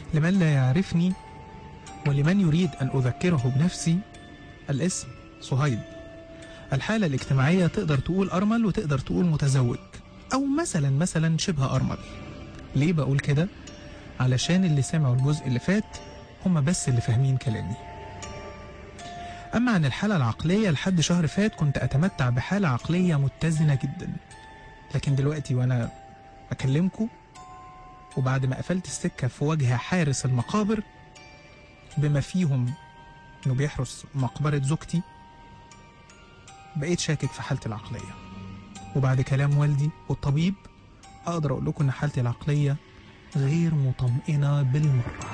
لمن لا يعرفني ولمن يريد أن أذكره بنفسي الاسم صهيب الحالة الاجتماعية تقدر تقول أرمل وتقدر تقول متزوج أو مثلا مثلا شبه أرمل ليه بقول كده؟ علشان اللي سمعوا الجزء اللي فات هم بس اللي فاهمين كلامي أما عن الحالة العقلية لحد شهر فات كنت أتمتع بحالة عقلية متزنة جدا لكن دلوقتي وأنا أكلمكم وبعد ما قفلت السكة في وجه حارس المقابر بما فيهم إنه بيحرس مقبرة زوجتي بقيت شاكك في حالتي العقلية وبعد كلام والدي والطبيب أقدر أقول لكم إن حالتي العقلية غير مطمئنة بالمرة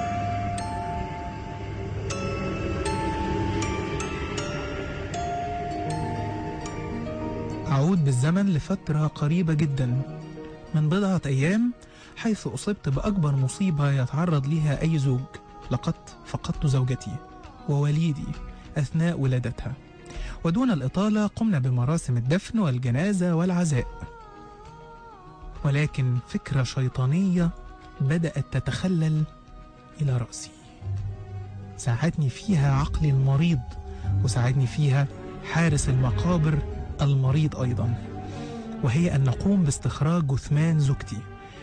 أعود بالزمن لفترة قريبة جدا من بضعة أيام حيث أصبت بأكبر مصيبة يتعرض لها أي زوج لقد فقدت زوجتي ووليدي أثناء ولادتها ودون الإطالة قمنا بمراسم الدفن والجنازة والعزاء ولكن فكرة شيطانية بدأت تتخلل إلى رأسي ساعدني فيها عقلي المريض وساعدني فيها حارس المقابر المريض أيضا وهي أن نقوم باستخراج جثمان زوجتي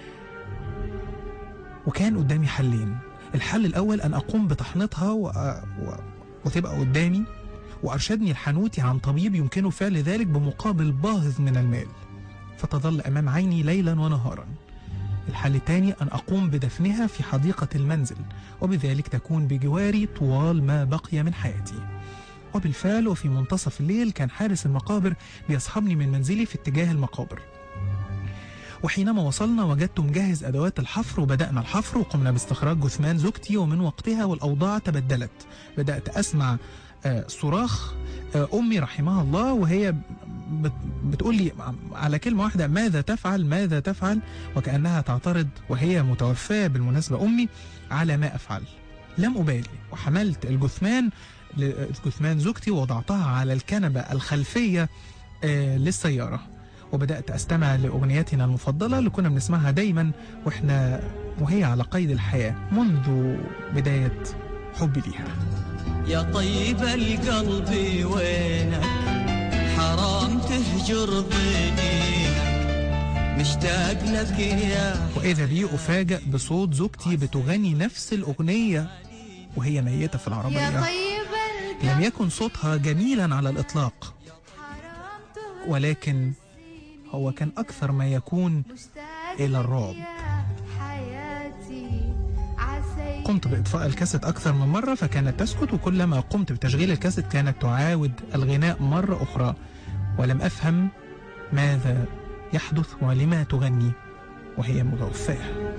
وكان قدامي حلين الحل الأول أن أقوم بتحنيطها و... و... وتبقى قدامي وأرشدني الحنوتي عن طبيب يمكنه فعل ذلك بمقابل باهظ من المال فتظل أمام عيني ليلا ونهارا الحل الثاني أن أقوم بدفنها في حديقة المنزل وبذلك تكون بجواري طوال ما بقي من حياتي وبالفعل وفي منتصف الليل كان حارس المقابر بيصحبني من منزلي في اتجاه المقابر وحينما وصلنا وجدت مجهز أدوات الحفر وبدأنا الحفر وقمنا باستخراج جثمان زوجتي ومن وقتها والأوضاع تبدلت بدأت أسمع آه، صراخ آه، أمي رحمها الله وهي بت- بتقول لي على كلمة واحدة ماذا تفعل ماذا تفعل وكأنها تعترض وهي متوفاة بالمناسبة أمي على ما أفعل لم أبالي وحملت الجثمان ل- جثمان زوجتي ووضعتها على الكنبة الخلفية آه، للسيارة وبدأت أستمع لأغنيتنا المفضلة اللي كنا بنسمعها دايما وإحنا وهي على قيد الحياة منذ بداية حبي ليها يا طيب القلب وينك حرام تهجر ضيقك مشتاق لك يا وإذا بي أفاجأ بصوت زوجتي بتغني نفس الأغنية وهي ميتة في يا العربية طيب لم القلب يكن صوتها جميلا على الإطلاق حرام تهجر ولكن هو كان أكثر ما يكون مشتاق إلى الرعب. يا حياتي عسى قمت بإطفاء الكاسيت أكثر من مرة فكانت تسكت وكلما قمت بتشغيل الكاسيت كانت تعاود الغناء مرة أخرى ولم أفهم ماذا يحدث ولما تغني وهي متوفاة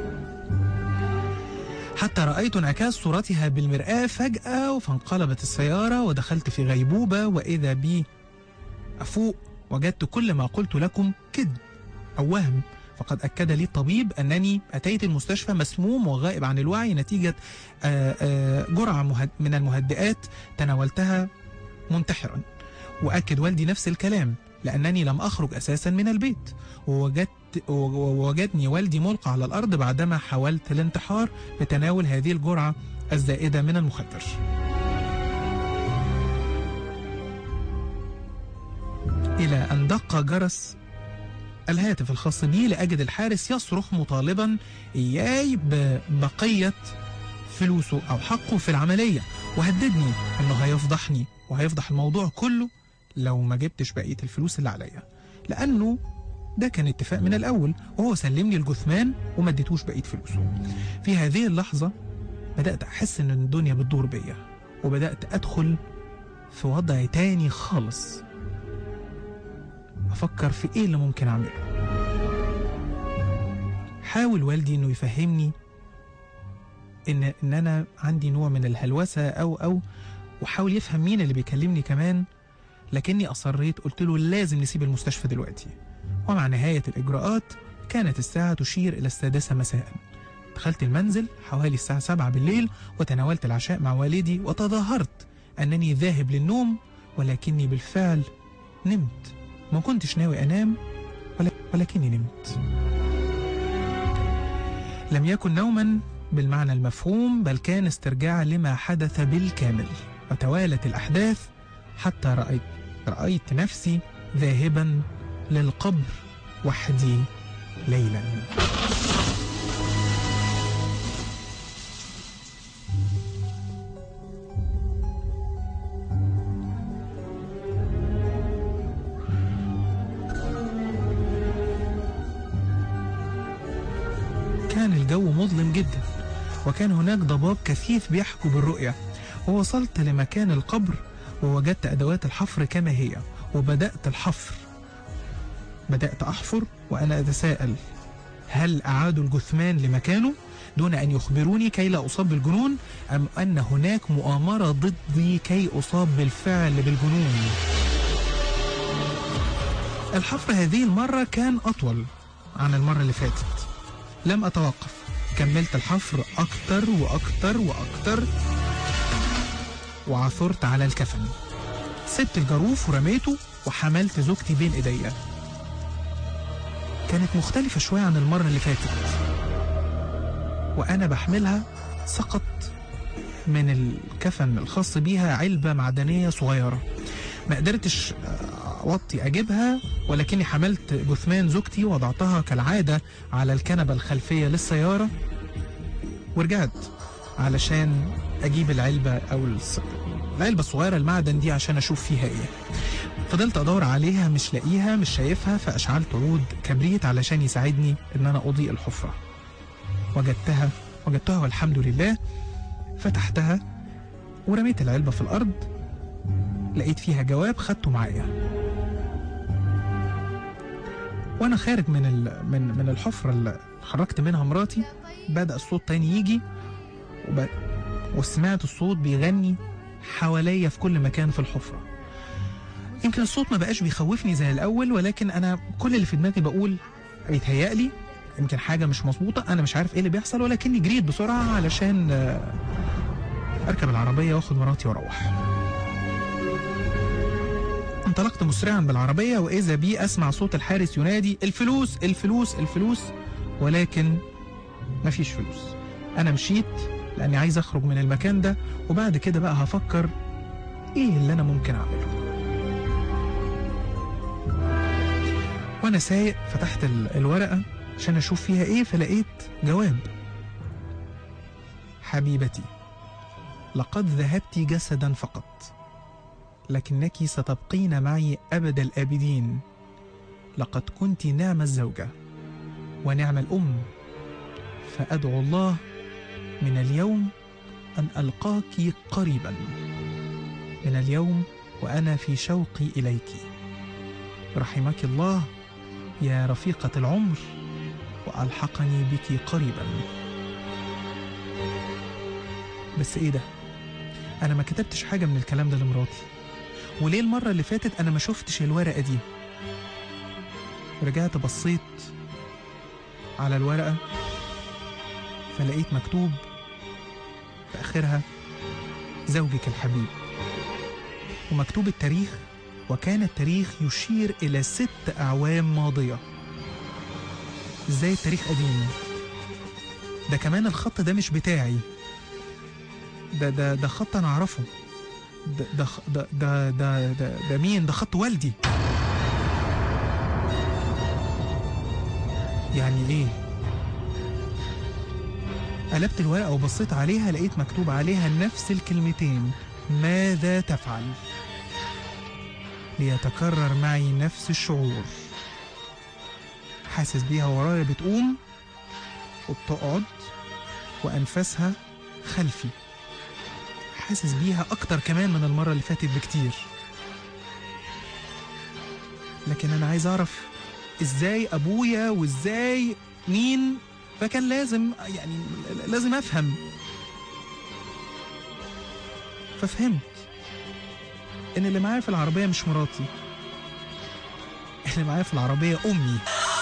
حتى رأيت انعكاس صورتها بالمرآة فجأة فانقلبت السيارة ودخلت في غيبوبة وإذا بي أفوق وجدت كل ما قلت لكم كذب أو وهم فقد أكد لي الطبيب أنني أتيت المستشفى مسموم وغائب عن الوعي نتيجة آه، آه، جرعة مهد- من المهدئات تناولتها منتحرا وأكد والدي نفس الكلام لأنني لم أخرج أساسا من البيت ووجدت ووجدني والدي ملقى على الأرض بعدما حاولت الانتحار بتناول هذه الجرعة الزائدة من المخدر إلى أن دق جرس الهاتف الخاص بي لأجد الحارس يصرخ مطالبا إياي ببقية فلوسه أو حقه في العملية وهددني إنه هيفضحني وهيفضح الموضوع كله لو ما جبتش بقية الفلوس اللي عليا لأنه ده كان اتفاق من الأول وهو سلمني الجثمان وما اديتوش بقية فلوسه في هذه اللحظة بدأت أحس إن الدنيا بتدور بيا وبدأت أدخل في وضع تاني خالص أفكر في إيه اللي ممكن أعمله حاول والدي إنه يفهمني إن إن أنا عندي نوع من الهلوسة أو أو وحاول يفهم مين اللي بيكلمني كمان لكني أصريت قلت له لازم نسيب المستشفى دلوقتي ومع نهاية الإجراءات كانت الساعة تشير إلى السادسة مساء دخلت المنزل حوالي الساعة سبعة بالليل وتناولت العشاء مع والدي وتظاهرت أنني ذاهب للنوم ولكني بالفعل نمت ما كنتش ناوي أنام ول- ولكني نمت لم يكن نوما بالمعنى المفهوم بل كان استرجاع لما حدث بالكامل وتوالت الأحداث حتى رأيت رأيت نفسي ذاهبا للقبر وحدي ليلا كان الجو مظلم جدا وكان هناك ضباب كثيف بيحكو بالرؤية ووصلت لمكان القبر ووجدت أدوات الحفر كما هي وبدأت الحفر بدأت أحفر وأنا أتساءل هل أعادوا الجثمان لمكانه دون أن يخبروني كي لا أصاب بالجنون أم أن هناك مؤامرة ضدي كي أصاب بالفعل بالجنون الحفر هذه المرة كان أطول عن المرة اللي فاتت لم أتوقف كملت الحفر أكتر وأكتر وأكتر وعثرت على الكفن سبت الجاروف ورميته وحملت زوجتي بين ايديا كانت مختلفة شوية عن المرة اللي فاتت وأنا بحملها سقط من الكفن الخاص بيها علبة معدنية صغيرة ما قدرتش أوطي أجيبها ولكني حملت جثمان زوجتي وضعتها كالعادة على الكنبة الخلفية للسيارة ورجعت علشان أجيب العلبة أو الس- العلبة الصغيرة المعدن دي عشان أشوف فيها إيه فضلت أدور عليها مش لاقيها مش شايفها فأشعلت عود كبريت علشان يساعدني إن أنا أضيء الحفرة وجدتها وجدتها والحمد لله فتحتها ورميت العلبة في الأرض لقيت فيها جواب خدته معايا وانا خارج من ال... من من الحفره اللي خرجت منها مراتي بدا الصوت تاني يجي وب... وسمعت الصوت بيغني حواليا في كل مكان في الحفره يمكن الصوت ما بقاش بيخوفني زي الاول ولكن انا كل اللي في دماغي بقول بيتهيألي يمكن حاجه مش مظبوطه انا مش عارف ايه اللي بيحصل ولكني جريت بسرعه علشان آه، اركب العربيه واخد مراتي واروح انطلقت مسرعا بالعربية وإذا بي أسمع صوت الحارس ينادي الفلوس الفلوس الفلوس ولكن مفيش فلوس أنا مشيت لأني عايز أخرج من المكان ده وبعد كده بقى هفكر إيه اللي أنا ممكن أعمله وأنا سايق فتحت ال- الورقة عشان أشوف فيها إيه فلقيت جواب حبيبتي لقد ذهبت جسدا فقط لكنك ستبقين معي أبد الآبدين لقد كنت نعم الزوجة ونعم الأم فأدعو الله من اليوم أن ألقاك قريبا من اليوم وأنا في شوقي إليك رحمك الله يا رفيقة العمر وألحقني بك قريبا بس إيه ده؟ أنا ما كتبتش حاجة من الكلام ده لمراتي وليه المرة اللي فاتت أنا ما شفتش الورقة دي رجعت بصيت على الورقة فلقيت مكتوب في آخرها زوجك الحبيب ومكتوب التاريخ وكان التاريخ يشير إلى ست أعوام ماضية إزاي التاريخ قديم ده كمان الخط ده مش بتاعي ده ده ده خط أنا أعرفه ده ده خ- ده ده ده, ده, ده مين ده خط والدي يعني ايه قلبت الورقة وبصيت عليها لقيت مكتوب عليها نفس الكلمتين ماذا تفعل ليتكرر معي نفس الشعور حاسس بيها ورايا بتقوم وبتقعد وأنفاسها خلفي حاسس بيها أكتر كمان من المرة اللي فاتت بكتير لكن أنا عايز أعرف إزاي أبويا وإزاي مين فكان لازم يعني لازم أفهم ففهمت إن اللي معايا في العربية مش مراتي اللي معايا في العربية أمي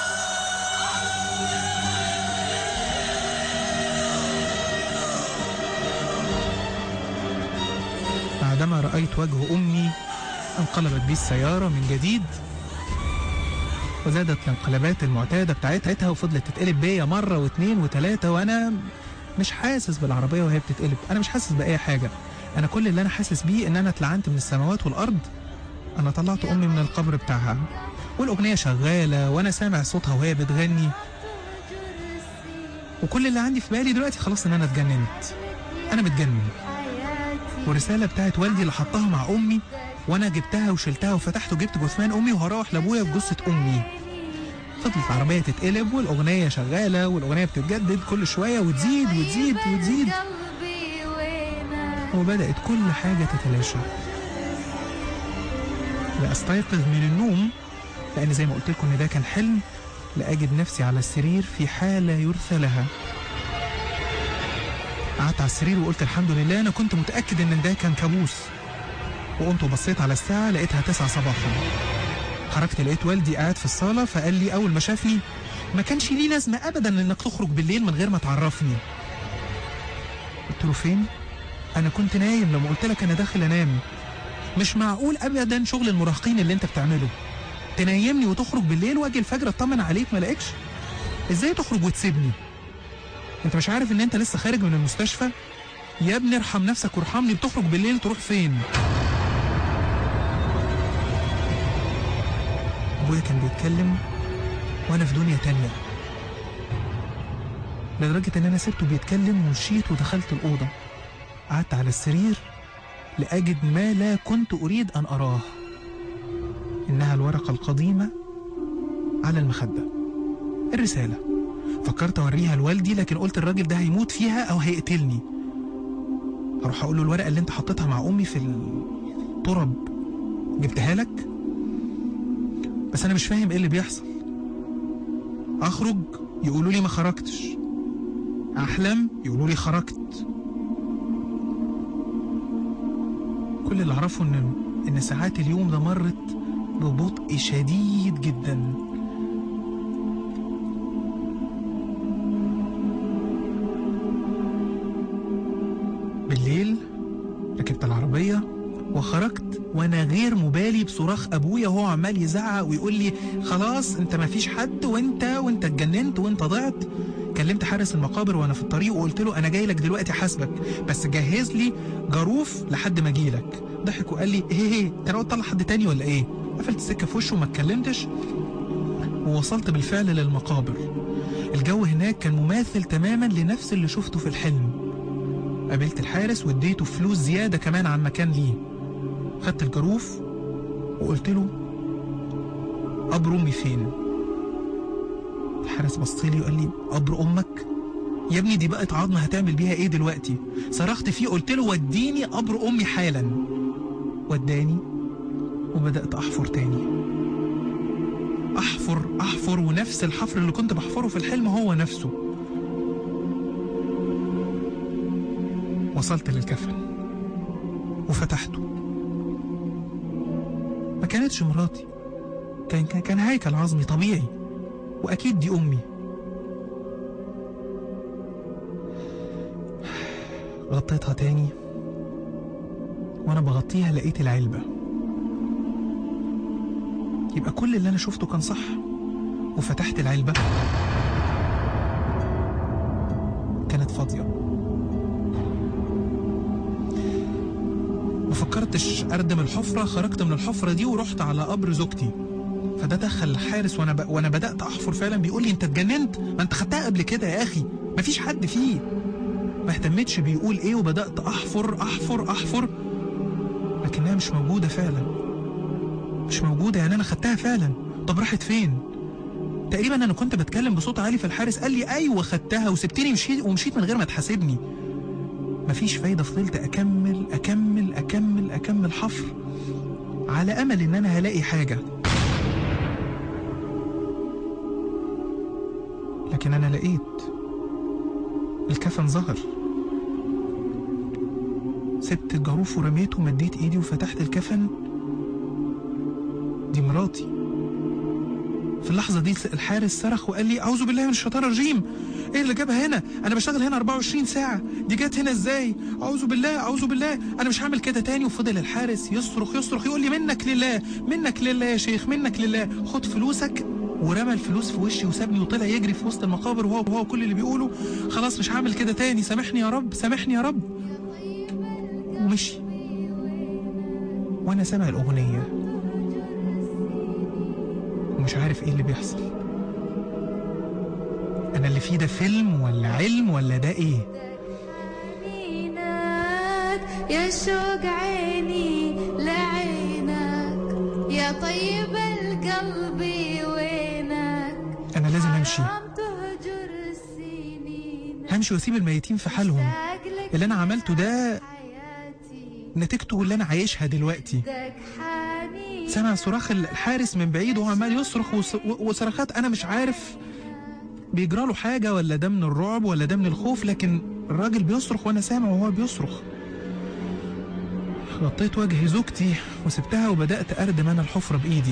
بعدما رأيت وجه أمي انقلبت بي السيارة من جديد وزادت الانقلابات المعتادة بتاعتها وفضلت تتقلب بيا مرة واتنين وتلاتة وأنا مش حاسس بالعربيه وهي بتتقلب انا مش حاسس باي حاجه انا كل اللي انا حاسس بيه ان انا اتلعنت من السماوات والارض انا طلعت امي من القبر بتاعها والاغنيه شغاله وانا سامع صوتها وهي بتغني وكل اللي عندي في بالي دلوقتي خلاص ان انا اتجننت انا متجنن حياتي والرساله بتاعت والدي اللي حطها مع امي وانا جبتها وشلتها وفتحت وجبت جثمان امي وهروح لابويا بجثه امي فضلت العربيه تتقلب والاغنيه شغاله والاغنيه بتتجدد كل شويه وتزيد وتزيد وتزيد قلبي وينك وبدات كل حاجه تتلاشى لاستيقظ من النوم لان زي ما قلت لكم ان ده كان حلم لاجد نفسي على السرير في حاله يرثى لها قعدت على السرير وقلت الحمد لله انا كنت متاكد ان ده كان كابوس وقمت وبصيت على الساعه لقيتها 9 صباحا خرجت لقيت والدي قاعد في الصاله فقال لي اول ما شافني ما كانش ليه لازمه ابدا انك تخرج بالليل من غير ما تعرفني قلت له فين انا كنت نايم لما قلت لك انا داخل انام مش معقول ابدا شغل المراهقين اللي انت بتعمله تنيمني وتخرج بالليل واجي الفجر اطمن عليك ما الاقيكش ازاي تخرج وتسيبني انت مش عارف ان انت لسه خارج من المستشفى يا ابني ارحم نفسك وارحمني بتخرج بالليل تروح فين ابويا كان بيتكلم وانا في دنيا تانية لدرجة ان انا سبته بيتكلم ومشيت ودخلت الأوضة قعدت على السرير لأجد ما لا كنت أريد أن أراه إنها الورقة القديمة على المخدة الرسالة فكرت أوريها لوالدي لكن قلت الراجل ده هيموت فيها أو هيقتلني هروح أقول له الورقة اللي أنت حطيتها مع أمي في الترب جبتها لك بس أنا مش فاهم إيه اللي بيحصل أخرج يقولوا لي ما خرجتش أحلم يقولوا لي خرجت كل اللي أعرفه إن إن ساعات اليوم ده مرت ببطء شديد جدا بالليل ركبت العربية وخرجت وانا غير مبالي بصراخ ابويا وهو عمال يزعق ويقول لي خلاص انت ما فيش حد وانت وانت اتجننت وانت ضعت كلمت حارس المقابر وانا في الطريق وقلت له انا جاي لك دلوقتي حاسبك بس جهز لي جاروف لحد ما اجي لك ضحك وقال لي ايه ايه انت ناوي تطلع حد تاني ولا ايه قفلت السكه في وشه وما اتكلمتش ووصلت بالفعل للمقابر الجو هناك كان مماثل تماما لنفس اللي شفته في الحلم قابلت الحارس واديته فلوس زياده كمان عن ما كان ليه خدت الجاروف وقلت له قبر امي فين الحارس بص لي وقال لي قبر امك يا ابني دي بقت عظمه هتعمل بيها ايه دلوقتي صرخت فيه قلت له وديني قبر امي حالا وداني وبدات احفر تاني احفر احفر ونفس الحفر اللي كنت بحفره في الحلم هو نفسه وصلت للكفن وفتحته ما كانتش مراتي كان كان, كان هيكل عظمي طبيعي واكيد دي امي غطيتها تاني وانا بغطيها لقيت العلبة يبقى كل اللي انا شفته كان صح وفتحت العلبة كانت فاضية ما فكرتش اردم الحفرة خرجت من الحفرة دي ورحت على قبر زوجتي فده دخل الحارس وانا ب... وانا بدات احفر فعلا بيقول لي انت اتجننت ما انت خدتها قبل كده يا اخي مفيش حد فيه ما اهتمتش بيقول ايه وبدات احفر احفر احفر لكنها مش موجوده فعلا مش موجوده يعني انا خدتها فعلا طب راحت فين تقريبا انا كنت بتكلم بصوت عالي فالحارس قال لي ايوه خدتها وسبتني مشيت ومشيت من غير ما تحاسبني مفيش فايده فضلت اكمل اكمل اكمل اكمل حفر على امل ان انا هلاقي حاجه لكن انا لقيت الكفن ظهر سبت الجاروف ورميته ومديت ايدي وفتحت الكفن دي مراتي في اللحظة دي الحارس صرخ وقال لي أعوذ بالله من الشيطان الرجيم إيه اللي جابها هنا؟ أنا بشتغل هنا 24 ساعة دي جت هنا إزاي؟ أعوذ بالله أعوذ بالله أنا مش هعمل كده تاني وفضل الحارس يصرخ يصرخ يقول لي منك لله منك لله يا شيخ منك لله خد فلوسك ورمى الفلوس في وشي وسابني وطلع يجري في وسط المقابر وهو وهو كل اللي بيقوله خلاص مش هعمل كده تاني سامحني يا رب سامحني يا رب ومشي وانا سامع الاغنيه ومش عارف ايه اللي بيحصل انا اللي فيه ده فيلم ولا علم ولا ده ايه عينك يا شوق عيني لعينك يا طيب القلب وينك انا لازم امشي حرام تهجر السنين همشي واسيب الميتين في حالهم مشتاق لك اللي انا عملته ده حياتي نتيجته اللي انا عايشها دلوقتي دك حنين سمع صراخ الحارس من بعيد وهو عمال يصرخ وص- و- وصرخات انا مش عارف بيجرى له حاجه ولا ده من الرعب ولا ده من الخوف لكن الراجل بيصرخ وانا سامع وهو بيصرخ غطيت وجه زوجتي وسبتها وبدات اردم انا الحفره بايدي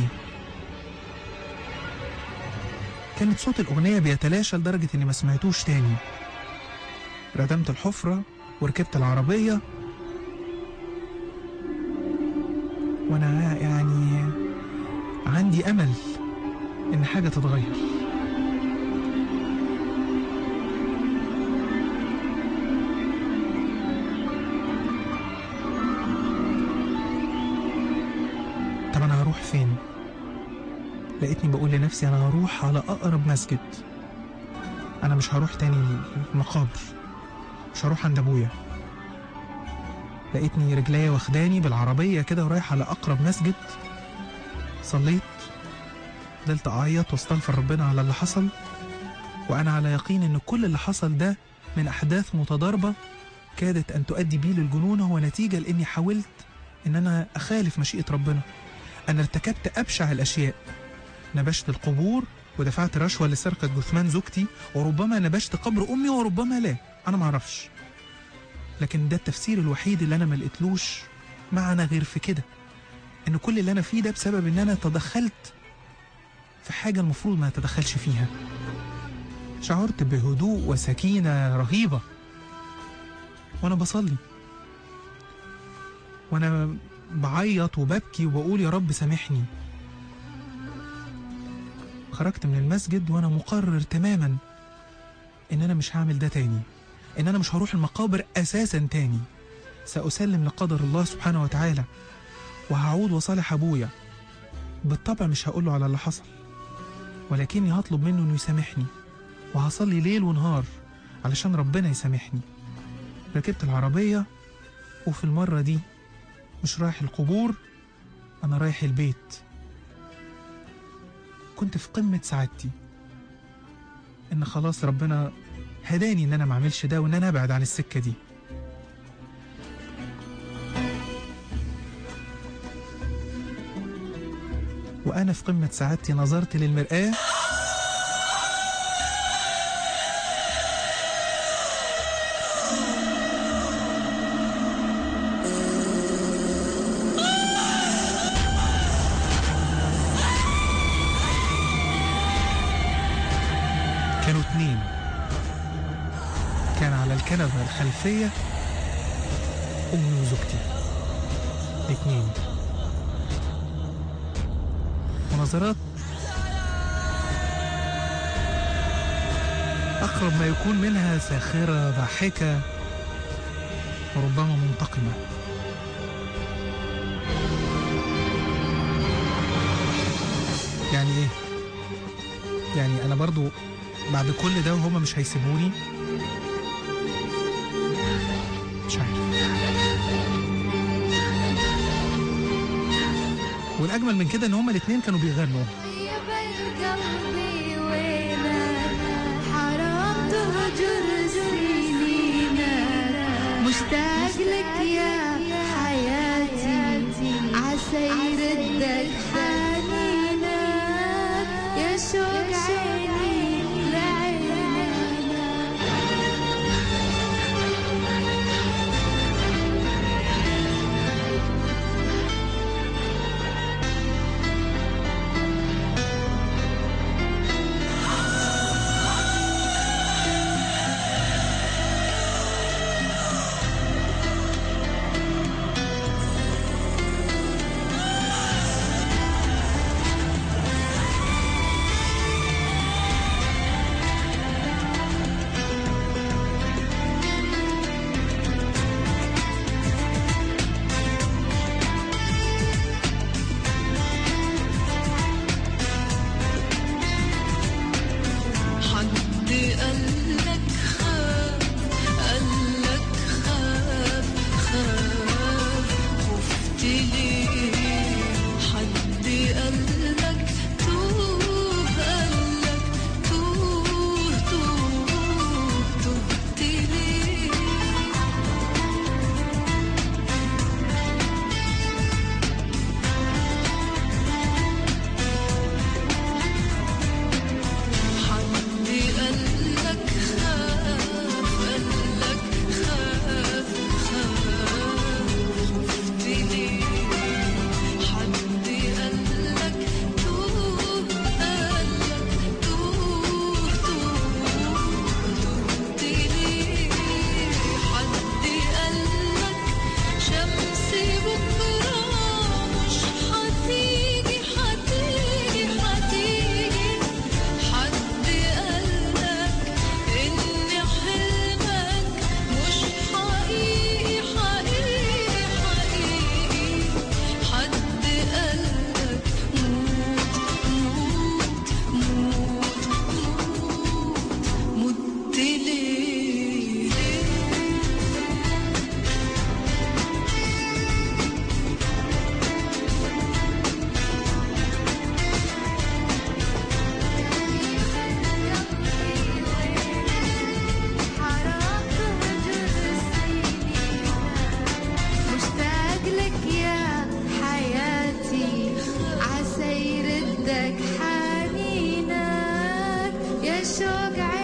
كانت صوت الاغنيه بيتلاشى لدرجه اني ما سمعتوش تاني ردمت الحفره وركبت العربيه وانا يعني عندي امل ان حاجه تتغير طب انا هروح فين لقيتني بقول لنفسي انا هروح على اقرب مسجد انا مش هروح تاني المقابر مش هروح عند ابويا لقيتني رجليا واخداني بالعربية كده ورايح على أقرب مسجد صليت فضلت أعيط واستغفر ربنا على اللي حصل وأنا على يقين إن كل اللي حصل ده من أحداث متضاربة كادت أن تؤدي بي للجنون هو نتيجة لإني حاولت إن أنا أخالف مشيئة ربنا أنا ارتكبت أبشع الأشياء نبشت القبور ودفعت رشوة لسرقة جثمان زوجتي وربما نبشت قبر أمي وربما لا أنا معرفش لكن ده التفسير الوحيد اللي انا ما لقيتلوش معنى غير في كده ان كل اللي انا فيه ده بسبب ان انا تدخلت في حاجه المفروض ما اتدخلش فيها شعرت بهدوء وسكينه رهيبه وانا بصلي وانا بعيط وببكي وبقول يا رب سامحني خرجت من المسجد وانا مقرر تماما ان انا مش هعمل ده تاني ان انا مش هروح المقابر اساسا تاني ساسلم لقدر الله سبحانه وتعالى وهعود وصالح ابويا بالطبع مش هقوله على اللي حصل ولكني هطلب منه انه يسامحني وهصلي ليل ونهار علشان ربنا يسامحني ركبت العربية وفي المرة دي مش رايح القبور أنا رايح البيت كنت في قمة سعادتي إن خلاص ربنا هداني إن أنا ما أعملش ده وإن أنا أبعد عن السكة دي وأنا في قمة سعادتي نظرت للمرآة كانوا اتنين كان على الكنبة الخلفية أمي وزوجتي الاتنين ونظرات أقرب ما يكون منها ساخرة ضاحكة وربما منتقمة يعني إيه؟ يعني أنا برضو بعد كل ده وهما مش هيسيبوني مش عارف والأجمل من كده إن هما الاتنين كانوا بيغنوا طيب القلب وينك حرام تهجر سنينك مشتاق لك يا حياتي عسى يردك حنينك يا شوق عيني لعينك قالك خاف قالك خاف خاف خفت ليه حد قالك توه قالك توه توه تهت ليه حد قالك خاف قالك خاف خاف خفت ليه حد قالك توه قالك توه توه تهت ليه حد قالك شمس بكرة مش حتيجي حتيجي حتيجي حد قالك إن حلمك مش حقيقي حقيقي حقيقي حد قالك موت موت موت موت مت ليه حرام تهجر سنيننا مشتاق لك يا حياتي عسى يردك حنينك يا شوق